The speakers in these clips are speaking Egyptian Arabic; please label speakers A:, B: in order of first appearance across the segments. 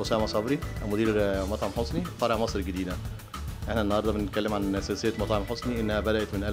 A: اسامه صبري مدير مطعم حسني فرع مصر الجديده احنا النهارده بنتكلم عن سلسله مطاعم حسني انها بدات من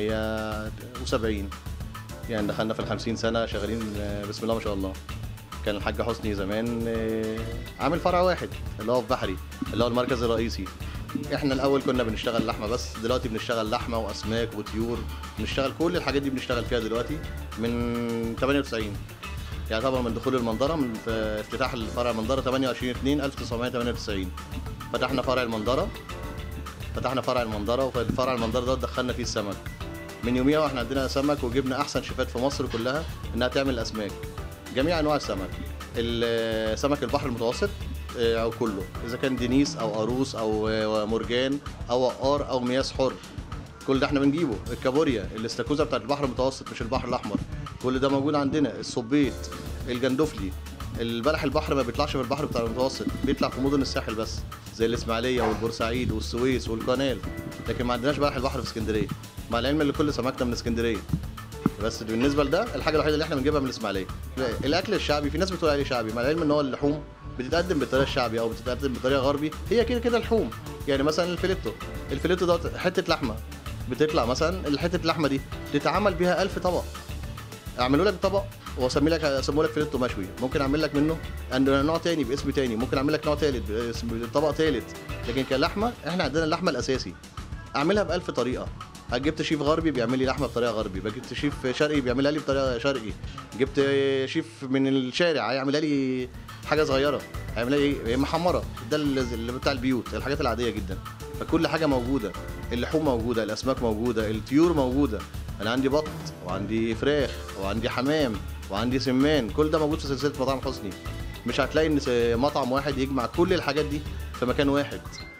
A: 1970 يعني دخلنا في ال 50 سنه شغالين بسم الله ما شاء الله كان الحاج حسني زمان آه، عامل فرع واحد اللي هو في بحري اللي هو المركز الرئيسي احنا الاول كنا بنشتغل لحمه بس دلوقتي بنشتغل لحمه واسماك وطيور بنشتغل كل الحاجات دي بنشتغل فيها دلوقتي من 98 يعني طبعا من دخول المنظره من ف- افتتاح الفرع المنظره 28 2 1998 فتحنا فرع المنظره فتحنا فرع المنظره وفي فرع المنظره ده دخلنا فيه السمك من يوميها واحنا عندنا سمك وجبنا احسن شيفات في مصر كلها انها تعمل اسماك جميع انواع السمك ال- سمك البحر المتوسط آه، او كله اذا كان دينيس او قاروص او آه، مرجان او وقار او مياس حر كل ده احنا بنجيبه الكابوريا الاستاكوزا بتاعت البحر المتوسط مش البحر الاحمر كل ده موجود عندنا الصبيط الجندفلي البلح البحر ما بيطلعش في البحر بتاع المتوسط بيطلع في مدن الساحل بس زي الاسماعيليه والبورسعيد والسويس والقنال لكن ما عندناش بلح البحر في اسكندريه مع العلم ان كل سمكنا من اسكندريه بس بالنسبه لده الحاجه الوحيده اللي احنا بنجيبها من الاسماعيليه الاكل الشعبي في ناس بتقول عليه شعبي مع العلم ان هو اللحوم بتتقدم بالطريقه الشعبي او بتتقدم بطريقه غربي هي كده كده لحوم يعني مثلا الفيليتو الفيليتو ده حته لحمه بتطلع مثلا حته اللحمه دي تتعمل بيها ألف طبق اعمله لك طبق واسمي لك اسمه لك فيليتو مشوي ممكن اعمل لك منه عند نوع تاني باسم تاني ممكن اعمل لك نوع تالت باسم طبق تالت لكن كلحمه احنا عندنا اللحمه الاساسي اعملها بألف طريقه جبت شيف غربي بيعمل لي لحمه بطريقه غربي جبت شيف شرقي بيعملها لي بطريقه شرقي جبت شيف من الشارع هيعملها لي حاجه صغيره هيعملها لي محمره ده اللي بتاع البيوت الحاجات العاديه جدا فكل حاجه موجوده اللحوم موجوده الاسماك موجوده الطيور موجوده انا عندي بط وعندي فراخ وعندي حمام وعندي سمان كل ده موجود في سلسله مطاعم حسني مش هتلاقي ان س- مطعم واحد يجمع كل الحاجات دي في مكان واحد